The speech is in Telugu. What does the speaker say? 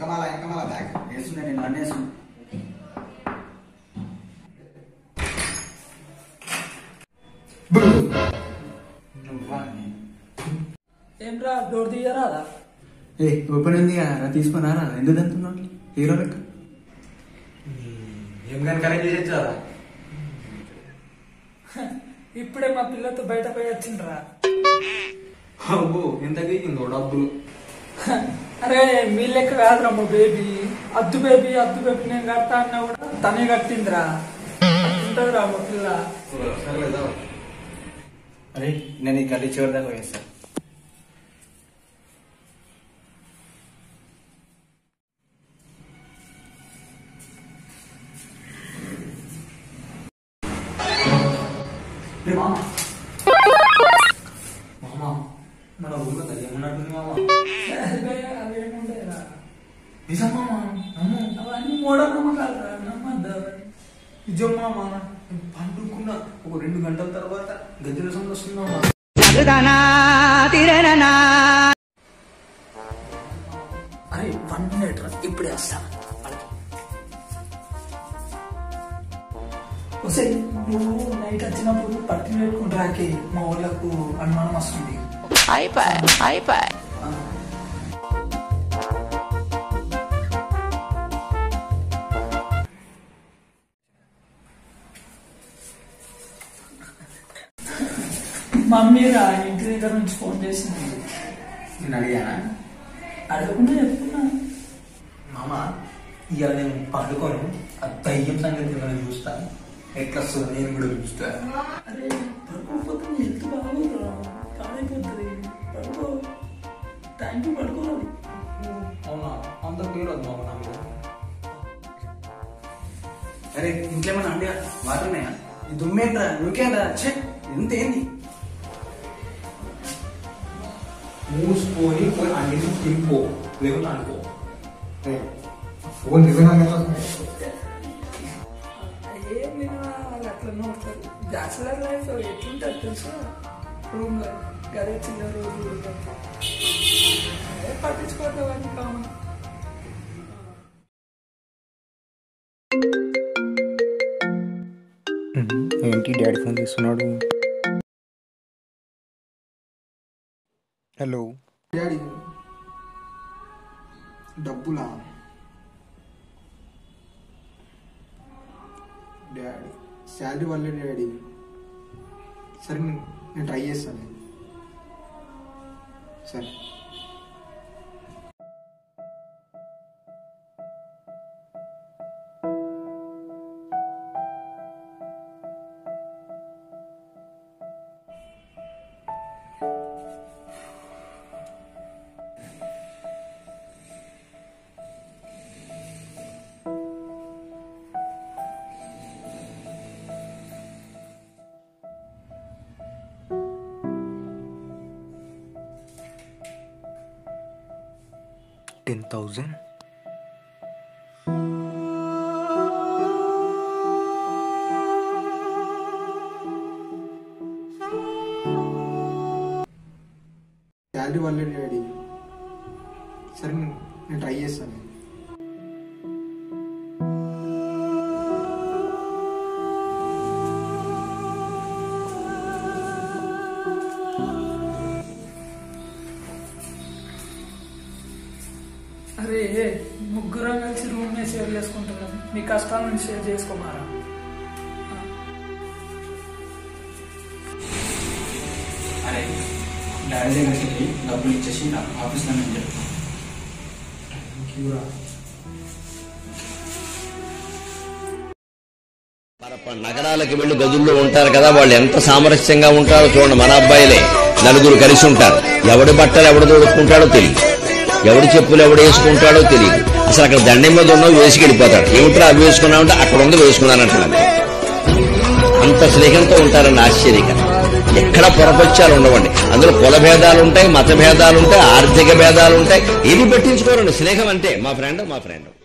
వెనకమాల వెనకమాల బ్యాగ్ వేస్తుండే నేను అన్నీ వేస్తుండే నువ్వా నేను. ఏమ్రా డోర్ తీయరాదా ఏ ఓపెన్ ఉంది కదా తీసుకుని రా ఎందుకు అంటున్నావు హీరో లెక్క ఏం కనుక చేసేచ్చు కదా ఇప్పుడే మా పిల్లతో బయట పోయి వచ్చిండ్రా అబ్బో ఎంత గీకిందో డబ్బులు అరే మీ లెక్క కాదురా మా బేబీ అద్దు బేబీ అద్దు బేబీ నేను కడతా అన్నా కూడా తనే కట్టిందిరా ఉంటదిరా మా పిల్ల సర్లేదా అరే నేను ఈ గల్లీ చివరి దాకా వేస్తాను రే మామ మామ మన ఊళ్ళో తల్లి ఏమన్నట్టుంది మామ అదే అవేముండేరా నిజం మామ నమ్ము అవన్నీ మూఢనమ్మకాలురా నమ్మద్దు నిజం మామ నేను పండుకున్న ఒక రెండు గంటల తర్వాత గజ్జల సౌండ్ వస్తుంది మామ అరే వన్ మినిట్ రా ఇప్పుడే వస్తా వస్తే నువ్వు నైట్ వచ్చినప్పుడు పట్టిన పెట్టుకుని రాకి మా వాళ్ళకు అనుమానం వస్తుంది ఆ. మమ్మీ రా ఇంటి దగ్గర నుంచి ఫోన్ చేసింది నేను అడిగానా అడగకుండా చెప్తున్నా మామ ఇవాళ నేను పండుకోను ఆ దయ్యం సంగతి నేను చూస్తా ఎట్లా వస్తుందో నేను కూడా చూస్తా అరే పడుకోకపోతే నీ హెల్త్ బాగోదురా పాడైపోతుంది పడుకో టైంకి పడుకోవాలి అవునా అంత పేరు మామ నా మీద అరే ఇంకేమన్నా అండి వాటర్ ఉన్నాయా ఈ దుమ్మేంట్రా నువ్వేంట్రా ఛే ఎంత ఏంది మూసుకొని పోయి అన్ని తింపో లేకపోతే అనుకో ఫోన్ దిగునా ఏం వినా వాళ్ళు అట్లా నోడతారు బ్యాచులర్ లైఫ్ ఎట్లుంటుంది తెలుసా రూమ్ లో గదే చిన్న రోజు పట్టించుకోవద్దామని కామన్ ఏంటి డాడీ ఫోన్ చేస్తున్నాడు హలో డాడీ డబ్బులా డాడీ శాలరీ వల్లే డాడీ సరే నేను నేను ట్రై చేస్తాను సరే టెన్ థౌజండ్ శాలరీ వల్లే డాడీ సరే నేను నేను ట్రై చేస్తాను అరే ముగ్గురం కలిసి రూమ్ నే షేర్ చేసుకుంటున్నాం మీ కష్టాలను షేర్ చేసుకోమారా అరే డాడీ దగ్గరికి వెళ్ళి డబ్బులు ఇచ్చేసి నా ఆఫీస్లో నేను చెప్తాను నగరాలకు వెళ్లి గదుల్లో ఉంటారు కదా వాళ్ళు ఎంత సామరస్యంగా ఉంటారో చూడండి మన అబ్బాయిలే నలుగురు కలిసి ఉంటారు ఎవడి బట్టలు ఎవడు తోడుకుంటాడో తెలియదు ఎవడి చెప్పులు ఎవడు వేసుకుంటాడో తెలియదు అసలు అక్కడ దండం మీద ఉన్నవి వేసుకు వెళ్ళిపోతాడు ఏమిట్రా అవి వేసుకున్నామంటే అక్కడ ఉంది వేసుకున్నానంటాడు అంత స్నేహంతో ఉంటారని ఆశ్చర్యకరం ఎక్కడ పొరపచ్చాలు ఉండవండి అందులో కుల భేదాలు ఉంటాయి మత భేదాలు ఉంటాయి ఆర్థిక భేదాలు ఉంటాయి ఏది పెట్టించుకోరండి స్నేహం అంటే మా ఫ్రెండ్ మా ఫ్రెండ్